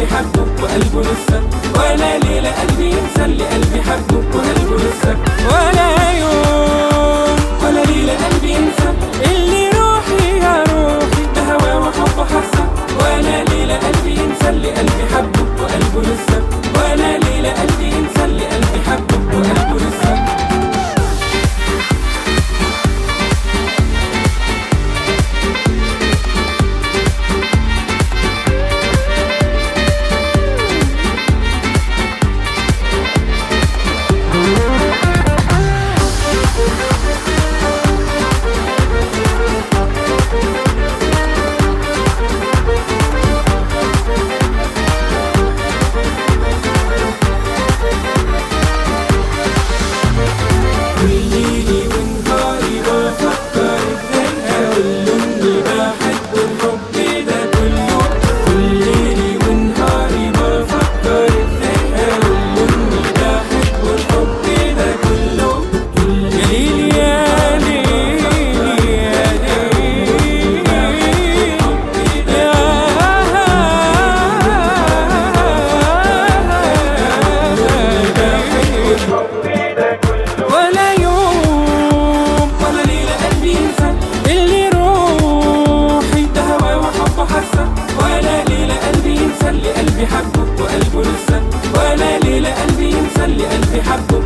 قلبي حبه وقلبه لسه ولا ليلة قلبي ينسى اللي قلبي حبه وقلبه لسه ولا يوم ولا ليلة قلبي ينسى اللي روحي يا روحي ده هوا وحب حسه ولا ليلة قلبي ينسى اللي قلبي حبه وقلبه لسه ولا ليلة قلبي ينسى اللي قلبي حبه وقلبه لسه ليلي ونهاري بفكر ازاي اقول له اني بحب الحب ده كله كل ليلي ونهاري بفكر ازاي اقول له اني بحب الحب ده كله كل يا ليل يا ليل يا ليل ولا يوم ولا ليلة قلبي ينسى اللي روحي ده هوا وحب حسه ولا ليلة قلبي ينسى اللي قلبي حبه وقلبه لسه ولا ليلة قلبي ينسى اللي قلبي حبه